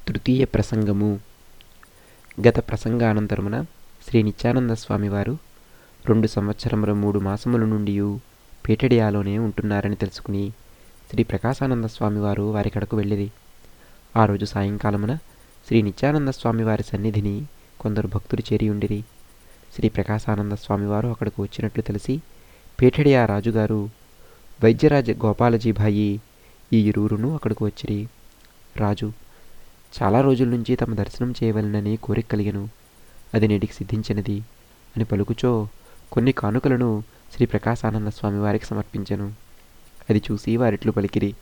తృతీయ ప్రసంగము గత ప్రసంగానంతరమున శ్రీ నిత్యానంద స్వామివారు రెండు సంవత్సరముల మూడు మాసముల నుండి పేటడియాలోనే ఉంటున్నారని తెలుసుకుని శ్రీ ప్రకాశానంద స్వామివారు వారి కడకు వెళ్ళిరి ఆ రోజు సాయంకాలమున శ్రీ నిత్యానంద స్వామివారి సన్నిధిని కొందరు భక్తులు చేరి ఉండిరి శ్రీ ప్రకాశానంద స్వామివారు అక్కడికి వచ్చినట్లు తెలిసి పేటడియా రాజుగారు వైద్యరాజ గోపాలజీభాయి ఈ ఇరువురును అక్కడికి వచ్చిరి రాజు చాలా రోజుల నుంచి తమ దర్శనం చేయవలనని కోరిక కలిగెను అది నేటికి సిద్ధించినది అని పలుకుచో కొన్ని కానుకలను శ్రీ ప్రకాశానంద స్వామి వారికి సమర్పించెను అది చూసి వారిట్లు పలికిరి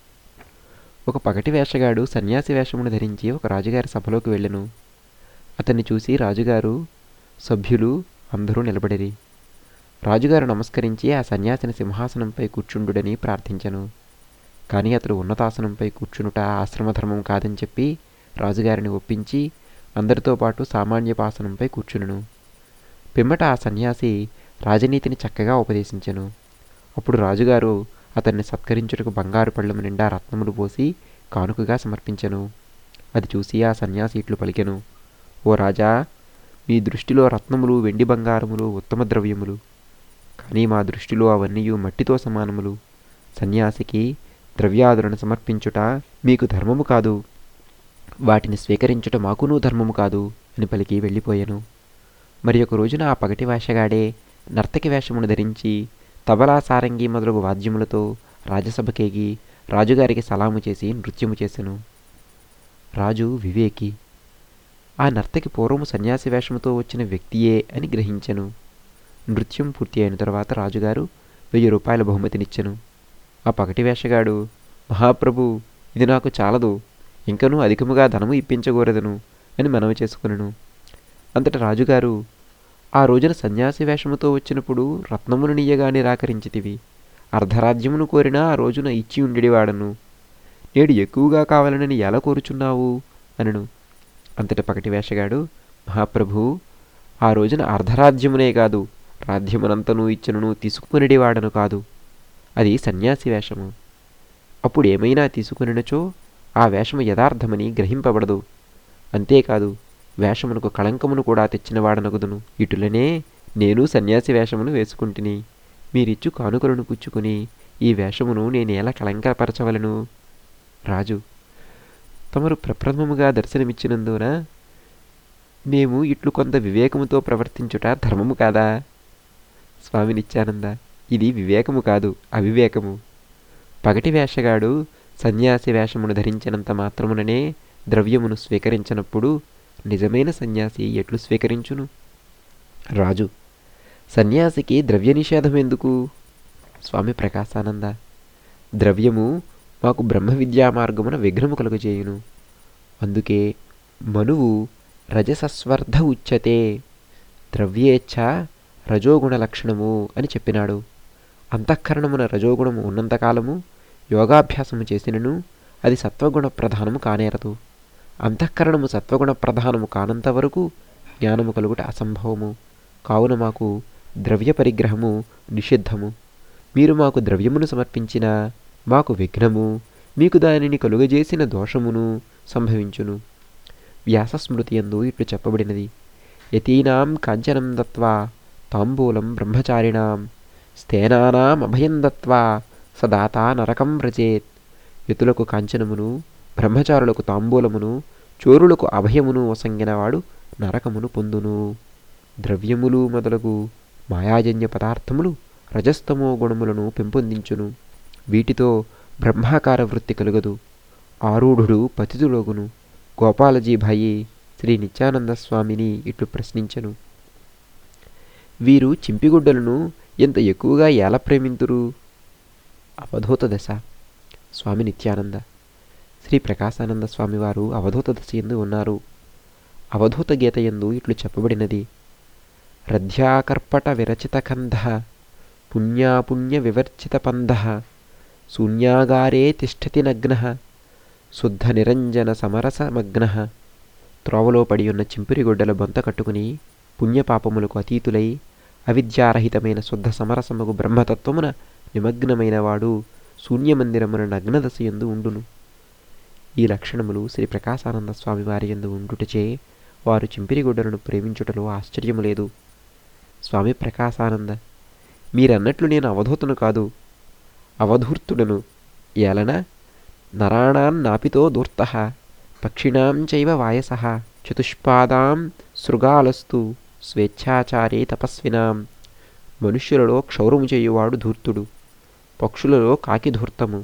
ఒక పగటి వేషగాడు సన్యాసి వేషమును ధరించి ఒక రాజుగారి సభలోకి వెళ్ళెను అతన్ని చూసి రాజుగారు సభ్యులు అందరూ నిలబడిరి రాజుగారు నమస్కరించి ఆ సన్యాసిని సింహాసనంపై కూర్చుండుడని ప్రార్థించెను కానీ అతడు ఉన్నతాసనంపై కూర్చునుట ఆశ్రమధర్మం కాదని చెప్పి రాజుగారిని ఒప్పించి అందరితో పాటు సామాన్యపాసనంపై కూర్చునును పిమ్మట ఆ సన్యాసి రాజనీతిని చక్కగా ఉపదేశించెను అప్పుడు రాజుగారు అతన్ని సత్కరించుటకు బంగారు పళ్ళము నిండా రత్నములు పోసి కానుకగా సమర్పించెను అది చూసి ఆ సన్యాసి ఇట్లు పలికెను ఓ రాజా మీ దృష్టిలో రత్నములు వెండి బంగారములు ఉత్తమ ద్రవ్యములు కానీ మా దృష్టిలో అవన్నీ మట్టితో సమానములు సన్యాసికి ద్రవ్యాదులను సమర్పించుట మీకు ధర్మము కాదు వాటిని స్వీకరించుట మాకునూ ధర్మము కాదు అని పలికి వెళ్ళిపోయాను మరి ఒక రోజున ఆ పగటి వేషగాడే నర్తకి వేషమును ధరించి తబలా సారంగి మొదలగు వాద్యములతో రాజసభకేగి రాజుగారికి సలాము చేసి నృత్యము చేసెను రాజు వివేకి ఆ నర్తకి పూర్వము సన్యాసి వేషముతో వచ్చిన వ్యక్తియే అని గ్రహించెను నృత్యం పూర్తి అయిన తర్వాత రాజుగారు వెయ్యి రూపాయల బహుమతినిచ్చెను ఆ పగటి వేషగాడు మహాప్రభు ఇది నాకు చాలదు ఇంకనూ అధికముగా ధనము ఇప్పించకూడదను అని మనవి చేసుకునను అంతట రాజుగారు ఆ రోజున సన్యాసి వేషముతో వచ్చినప్పుడు రత్నమును నీయగా నిరాకరించితివి అర్ధరాజ్యమును కోరినా ఆ రోజున ఇచ్చి ఉండేవాడను నేడు ఎక్కువగా కావాలనని ఎలా కోరుచున్నావు అనను అంతటి పగటి వేషగాడు మహాప్రభు ఆ రోజున అర్ధరాజ్యమునే కాదు రాజ్యమునంతను ఇచ్చను తీసుకునిడివాడను కాదు అది సన్యాసి వేషము అప్పుడు ఏమైనా తీసుకునినచో ఆ వేషము యథార్థమని గ్రహింపబడదు అంతేకాదు వేషమునకు కళంకమును కూడా తెచ్చినవాడనగుదును ఇటులనే నేను సన్యాసి వేషమును వేసుకుంటుని మీరిచ్చు కానుకలను పుచ్చుకుని ఈ వేషమును నేనేలా కళంకపరచవలను రాజు తమరు ప్రప్రథమముగా దర్శనమిచ్చినందున మేము ఇట్లు కొంత వివేకముతో ప్రవర్తించుట ధర్మము కాదా స్వామి నిత్యానంద ఇది వివేకము కాదు అవివేకము పగటి వేషగాడు సన్యాసి వేషమును ధరించినంత మాత్రముననే ద్రవ్యమును స్వీకరించినప్పుడు నిజమైన సన్యాసి ఎట్లు స్వీకరించును రాజు సన్యాసికి ద్రవ్య నిషేధం ఎందుకు స్వామి ప్రకాశానంద ద్రవ్యము మాకు బ్రహ్మ విద్యా మార్గమున విఘ్నము కలుగజేయును అందుకే మనువు రజసస్వర్ధ ఉచ్యతే ద్రవ్యేచ్ఛ రజోగుణ లక్షణము అని చెప్పినాడు అంతఃకరణమున రజోగుణము ఉన్నంతకాలము యోగాభ్యాసము చేసినను అది సత్వగుణ ప్రధానము కానేరదు అంతఃకరణము సత్వగుణ ప్రధానము కానంత వరకు జ్ఞానము కలుగుట అసంభవము కావున మాకు ద్రవ్య పరిగ్రహము నిషిద్ధము మీరు మాకు ద్రవ్యమును సమర్పించిన మాకు విఘ్నము మీకు దానిని కలుగజేసిన దోషమును సంభవించును వ్యాసస్మృతి ఎందు ఇట్లు చెప్పబడినది యతీనాం కాంచనం దత్వా తాంబూలం బ్రహ్మచారిణాం స్థేనానాం అభయం దత్వా సదాత నరకం వ్రజేత్ యతులకు కాంచనమును బ్రహ్మచారులకు తాంబూలమును చోరులకు అభయమును వసంగినవాడు నరకమును పొందును ద్రవ్యములు మొదలగు మాయాజన్య పదార్థములు రజస్తమో గుణములను పెంపొందించును వీటితో బ్రహ్మాకార వృత్తి కలుగదు ఆరూఢుడు పతితులోగును గోపాలజీభాయి శ్రీ నిత్యానంద స్వామిని ఇట్లు ప్రశ్నించెను వీరు చింపిగుడ్డలను ఎంత ఎక్కువగా ఎలా ప్రేమింతురు అవధూత దశ స్వామి నిత్యానంద శ్రీ ప్రకాశానంద స్వామివారు అవధూత దశ ఎందు ఉన్నారు అవధూత గీత ఎందు ఇట్లు చెప్పబడినది రథ్యాకర్పట విరచిత కంధ పుణ్యాపుణ్య వివర్చిత పంధ శూన్యాగారే తిష్టతి నగ్న శుద్ధ నిరంజన సమరసమగ్న త్రోవలో పడి ఉన్న చింపిరిగొడ్డల బొంత కట్టుకుని పుణ్యపాపములకు అతీతులై అవిద్యారహితమైన శుద్ధ సమరసముగు బ్రహ్మతత్వమున నిమగ్నమైన వాడు శూన్యమందిరమున నగ్నదశ ఎందు ఉండును ఈ లక్షణములు శ్రీ ప్రకాశానంద స్వామి వారి యందు ఉండుటచే వారు చింపిరిగుడ్డలను ప్రేమించుటలో ఆశ్చర్యము లేదు స్వామి ప్రకాశానంద మీరన్నట్లు నేను అవధూతను కాదు అవధూర్తుడను ఏలన నరాణాం నాపితో దూర్త పక్షిణాం చైవ వాయస చతుష్పాదాం శృగాలస్తు స్వేచ్ఛాచారే తపస్వినాం మనుష్యులలో క్షౌరము చేయువాడు ధూర్తుడు పక్షులలో కాకి ధూర్తము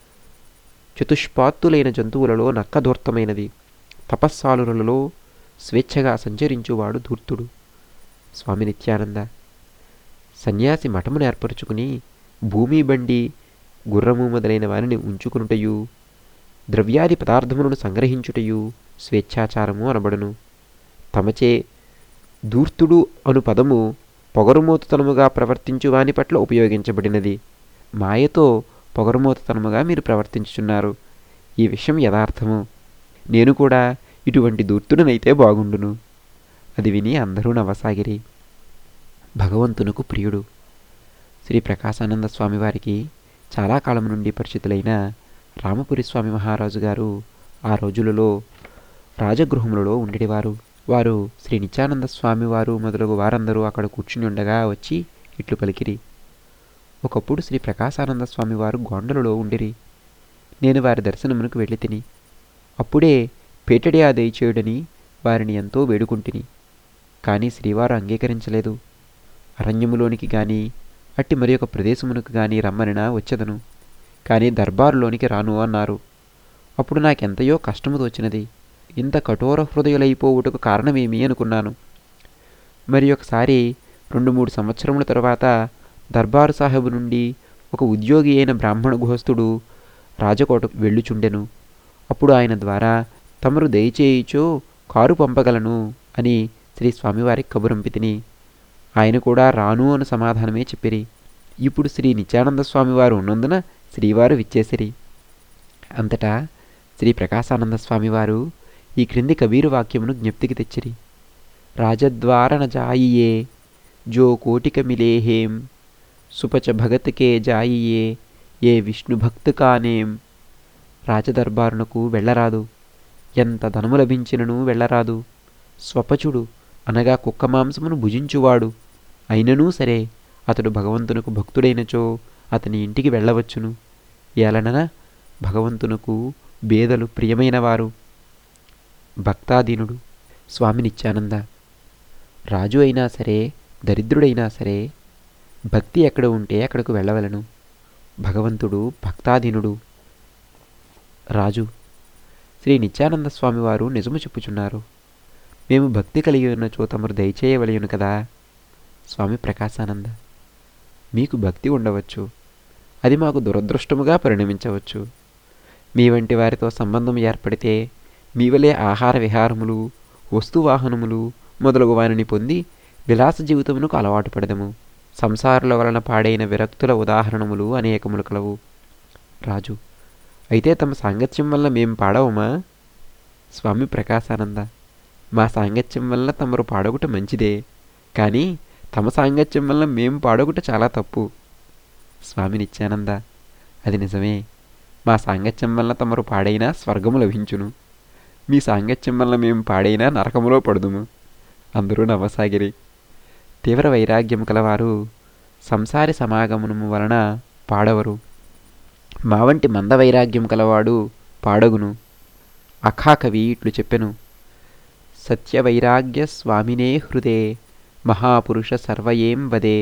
చతుష్పాత్తులైన జంతువులలో నక్క ధూర్తమైనది తపస్సాలులలో స్వేచ్ఛగా సంచరించువాడు ధూర్తుడు స్వామి నిత్యానంద సన్యాసి మఠమును ఏర్పరచుకుని భూమి బండి గుర్రము మొదలైన వారిని ఉంచుకునుటయు ద్రవ్యాది పదార్థములను సంగ్రహించుటయు స్వేచ్ఛాచారము అనబడును తమచే ధూర్తుడు అను పదము పొగరుమోతుతనముగా ప్రవర్తించు వాని పట్ల ఉపయోగించబడినది మాయతో పొగరుమోతుతనముగా మీరు ప్రవర్తించుచున్నారు ఈ విషయం యథార్థము నేను కూడా ఇటువంటి దూర్తుడనైతే బాగుండును అది విని అందరూ నవ్వసాగిరి భగవంతునకు ప్రియుడు శ్రీ ప్రకాశానంద స్వామివారికి చాలా కాలం నుండి పరిచితులైన రామపురి స్వామి మహారాజు గారు ఆ రోజులలో రాజగృహములలో ఉండేవారు వారు శ్రీ నిత్యానంద స్వామి వారు మొదలగు వారందరూ అక్కడ కూర్చుని ఉండగా వచ్చి ఇట్లు పలికిరి ఒకప్పుడు శ్రీ ప్రకాశానంద స్వామి వారు గోండలలో ఉండిరి నేను వారి దర్శనమునకు వెళ్ళి తిని అప్పుడే పేటడియా దయచేయుడని వారిని ఎంతో వేడుకుంటుని కానీ శ్రీవారు అంగీకరించలేదు అరణ్యములోనికి గాని అట్టి మరి ఒక ప్రదేశమునకు గాని రమ్మనినా వచ్చేదను కానీ దర్బారులోనికి రాను అన్నారు అప్పుడు నాకెంతయో కష్టము తోచినది ఇంత కఠోర హృదయులైపోవుటకు కారణమేమి అనుకున్నాను మరి ఒకసారి రెండు మూడు సంవత్సరముల తరువాత దర్బారు సాహెబు నుండి ఒక ఉద్యోగి అయిన బ్రాహ్మణ గుహస్థుడు రాజకోటకు వెళ్ళుచుండెను అప్పుడు ఆయన ద్వారా తమరు దయచేయిచో కారు పంపగలను అని శ్రీ స్వామివారికి కబురంపితిని ఆయన కూడా రాను అని సమాధానమే చెప్పిరి ఇప్పుడు శ్రీ నిత్యానంద స్వామివారు ఉన్నందున శ్రీవారు విచ్చేసిరి అంతటా శ్రీ ప్రకాశానంద స్వామివారు ఈ క్రింది కబీరు వాక్యమును జ్ఞప్తికి తెచ్చిరి రాజద్వారన జాయియే జో కోటిక మిలేహేం సుపచ భగత్కే జాయియే ఏ విష్ణు భక్తు కానేం రాజదర్బారునకు వెళ్ళరాదు ఎంత ధనము లభించినను వెళ్ళరాదు స్వపచుడు అనగా కుక్క మాంసమును భుజించువాడు అయిననూ సరే అతడు భగవంతునకు భక్తుడైనచో అతని ఇంటికి వెళ్ళవచ్చును ఏలనన భగవంతునకు బేదలు ప్రియమైనవారు భక్తాధీనుడు స్వామి నిత్యానంద రాజు అయినా సరే దరిద్రుడైనా సరే భక్తి ఎక్కడ ఉంటే అక్కడకు వెళ్ళవలను భగవంతుడు భక్తాధీనుడు రాజు శ్రీ నిత్యానంద స్వామివారు నిజము చెప్పుచున్నారు మేము భక్తి కలిగి ఉన్నచో తమరు దయచేయవలయును కదా స్వామి ప్రకాశానంద మీకు భక్తి ఉండవచ్చు అది మాకు దురదృష్టముగా పరిణమించవచ్చు మీ వంటి వారితో సంబంధం ఏర్పడితే మీ వలె ఆహార విహారములు వస్తువాహనములు మొదలగు వారిని పొంది విలాస జీవితమునకు అలవాటు పడదము సంసారుల వలన పాడైన విరక్తుల ఉదాహరణములు అనేకములు కలవు రాజు అయితే తమ సాంగత్యం వల్ల మేం పాడవమా స్వామి ప్రకాశానంద మా సాంగత్యం వల్ల తమరు పాడగుట మంచిదే కానీ తమ సాంగత్యం వల్ల మేం పాడగుట చాలా తప్పు స్వామి నిత్యానంద అది నిజమే మా సాంగత్యం వల్ల తమరు పాడైనా స్వర్గము లభించును మీ సాంగత్యం వల్ల మేము పాడైనా నరకములో పడుదుము అందరూ నవ్వసాగిరి తీవ్ర వైరాగ్యం కలవారు సంసారి సమాగమనము వలన పాడవరు మా వంటి మంద వైరాగ్యం కలవాడు పాడగును అఖాకవి ఇట్లు చెప్పెను సత్యవైరాగ్య స్వామినే హృదే మహాపురుష సర్వయేం వదే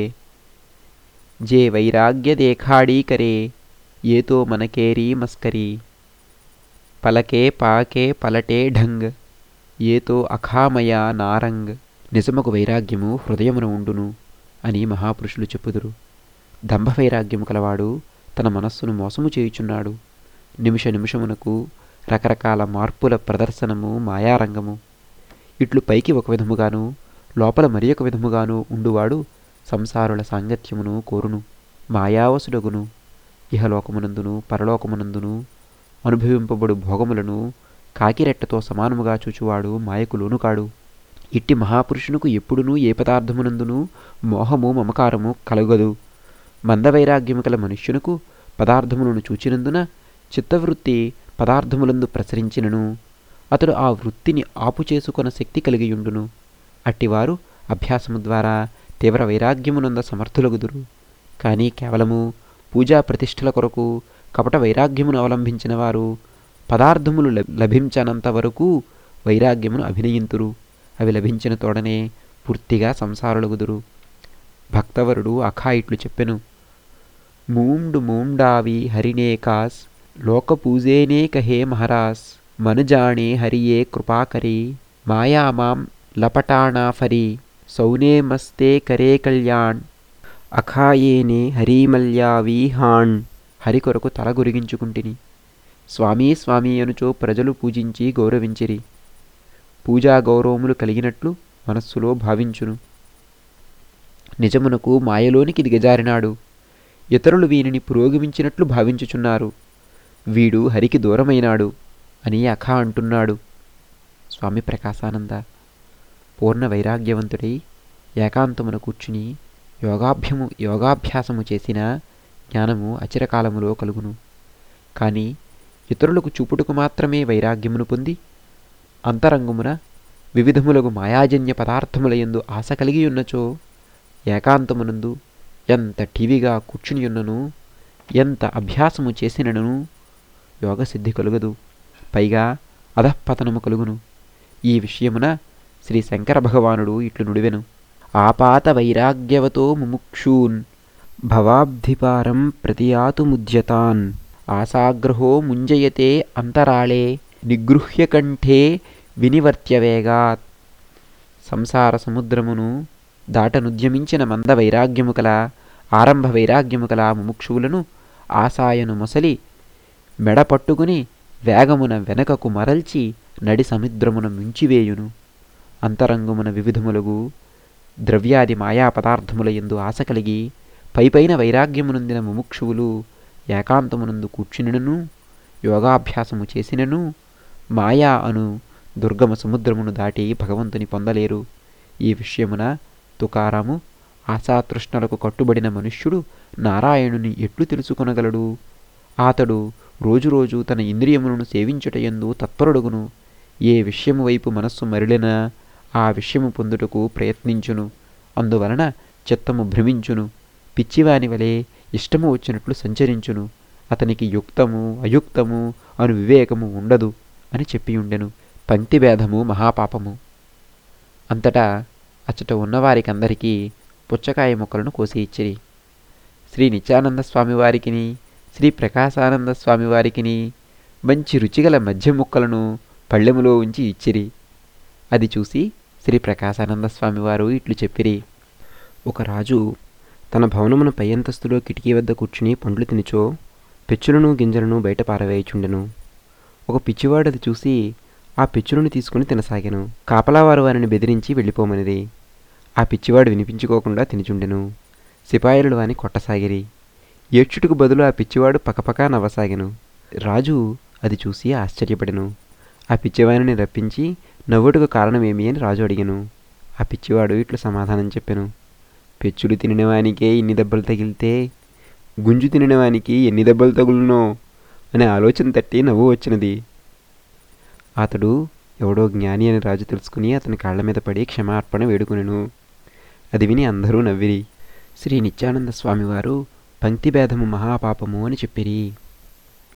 జే వైరాగ్య దేఖాడీ కరే ఏతో మనకేరీ మస్కరీ పలకే పాకే పలటే ఢంగ్ ఏతో అఖామయ నారంగ్ నిజమకు వైరాగ్యము హృదయమున ఉండును అని మహాపురుషులు చెప్పుదురు దంభ వైరాగ్యము కలవాడు తన మనస్సును మోసము చేయుచున్నాడు నిమిష నిమిషమునకు రకరకాల మార్పుల ప్రదర్శనము మాయారంగము ఇట్లు పైకి ఒక విధముగాను లోపల మరి ఒక విధముగాను ఉండువాడు సంసారుల సాంగత్యమును కోరును మాయావసుడగును ఇహలోకమునందును పరలోకమునందును అనుభవింపబడు భోగములను కాకిరెట్టతో సమానముగా చూచువాడు మాయకు లోనుకాడు ఇట్టి మహాపురుషునకు ఎప్పుడునూ ఏ పదార్థమునందును మోహము మమకారము కలుగదు మందవైరాగ్యము కల మనుష్యునకు పదార్థములను చూచినందున చిత్తవృత్తి పదార్థములందు ప్రసరించినను అతడు ఆ వృత్తిని ఆపు చేసుకొన శక్తి కలిగియుండును అట్టివారు అభ్యాసము ద్వారా తీవ్ర వైరాగ్యమునంద సమర్థులగుదురు కానీ కేవలము పూజా ప్రతిష్టల కొరకు కపట వైరాగ్యమును అవలంబించిన వారు పదార్థములు లభ- లభించనంత వరకు వైరాగ్యమును అభినయింతురు అవి లభించిన తోడనే పూర్తిగా సంసారులగుదురు భక్తవరుడు అఖా ఇట్లు చెప్పెను మూండు మూండావి హరినేకాస్ లోక పూజేనే కహే మహారాస్ మనుజాణే హరియే కృపాకరి మాయామాం లపటాణా ఫరి సౌనే మస్తే కరే కళ్యాణ్ అఖాయేనే హరిమల్యావీ హాణ్ హరి కొరకు తల గురిగించుకుంటిని స్వామీ స్వామి అనుచో ప్రజలు పూజించి గౌరవించిరి పూజా గౌరవములు కలిగినట్లు మనస్సులో భావించును నిజమునకు మాయలోనికి దిగజారినాడు ఇతరులు వీనిని పురోగమించినట్లు భావించుచున్నారు వీడు హరికి దూరమైనాడు అని అఖ అంటున్నాడు స్వామి ప్రకాశానంద పూర్ణ వైరాగ్యవంతుడై ఏకాంతమున కూర్చుని యోగాభ్యము యోగాభ్యాసము చేసిన జ్ఞానము అచిరకాలములో కలుగును కానీ ఇతరులకు చూపుటకు మాత్రమే వైరాగ్యమును పొంది అంతరంగమున వివిధములకు మాయాజన్య పదార్థములయందు ఆశ కలిగి ఉన్నచో ఏకాంతమునందు ఎంత టీవీగా కూర్చునియున్నను ఎంత అభ్యాసము చేసినను యోగసిద్ధి కలుగదు పైగా అధఃపతనము కలుగును ఈ విషయమున శ్రీ శంకర భగవానుడు ఇట్లు నుడివెను ఆపాత వైరాగ్యవతో ముముక్షూన్ భవాబ్ధిపారం ప్రతియాతుముద్యతాన్ ఆశాగ్రహో ముంజయతే అంతరాళే నిగృహ్య కంఠే వినివర్త్యవేగాత్ సంసార సముద్రమును దాటనుద్యమించిన మంద వైరాగ్యము కల ఆరంభ వైరాగ్యము కల ముముక్షువులను ఆశాయను మొసలి మెడ పట్టుకుని వేగమున వెనకకు మరల్చి నడి సముద్రమున మించివేయును అంతరంగమున వివిధములగు ద్రవ్యాది మాయా పదార్థముల యందు ఆశ కలిగి పైపైన వైరాగ్యమునందిన ముముక్షువులు ఏకాంతమునందు కూర్చునినను యోగాభ్యాసము చేసినను మాయా అను దుర్గమ సముద్రమును దాటి భగవంతుని పొందలేరు ఈ విషయమున తుకారాము ఆశాతృష్ణలకు కట్టుబడిన మనుష్యుడు నారాయణుని ఎట్లు తెలుసుకొనగలడు అతడు రోజురోజు తన ఇంద్రియములను సేవించుటయందు తత్పరుడుగును ఏ విషయము వైపు మనస్సు మరలినా ఆ విషయము పొందుటకు ప్రయత్నించును అందువలన చిత్తము భ్రమించును పిచ్చివాని వలె ఇష్టము వచ్చినట్లు సంచరించును అతనికి యుక్తము అయుక్తము అను వివేకము ఉండదు అని చెప్పియుండెను పంక్తిభేదము మహాపాపము అంతటా అచ్చట ఉన్నవారికందరికీ పుచ్చకాయ మొక్కలను కోసి ఇచ్చిరి శ్రీ నిత్యానంద స్వామివారికిని శ్రీ ప్రకాశానంద స్వామివారికిని మంచి రుచిగల మధ్య ముక్కలను పళ్ళెములో ఉంచి ఇచ్చిరి అది చూసి శ్రీ ప్రకాశానంద స్వామివారు ఇట్లు చెప్పిరి ఒక రాజు తన భవనమున పై అంతస్తులో కిటికీ వద్ద కూర్చుని పండ్లు తినిచో పెచ్చులను గింజలను బయట పారవేయుచుండెను ఒక పిచ్చివాడు అది చూసి ఆ పెచ్చులను తీసుకుని తినసాగాను కాపలావారు వారిని బెదిరించి వెళ్ళిపోమనిది ఆ పిచ్చివాడు వినిపించుకోకుండా తినిచుండెను సిపాయిలు వాని కొట్టసాగిరి ఏడ్చుటకు బదులు ఆ పిచ్చివాడు పకపకా నవ్వసాగెను రాజు అది చూసి ఆశ్చర్యపడెను ఆ పిచ్చివాడిని రప్పించి నవ్వుటకు కారణమేమి అని రాజు అడిగెను ఆ పిచ్చివాడు ఇట్లు సమాధానం చెప్పెను పెచ్చులు తినవానికే ఇన్ని దెబ్బలు తగిలితే గుంజు తినవానికి ఎన్ని దెబ్బలు తగులునో అనే ఆలోచన తట్టి నవ్వు వచ్చినది అతడు ఎవడో జ్ఞాని అని రాజు తెలుసుకుని అతని కాళ్ళ మీద పడి క్షమార్పణ వేడుకొనెను అది విని అందరూ నవ్విరి శ్రీ నిత్యానంద స్వామివారు పంక్తిభేదము మహాపాపము అని చెప్పిరి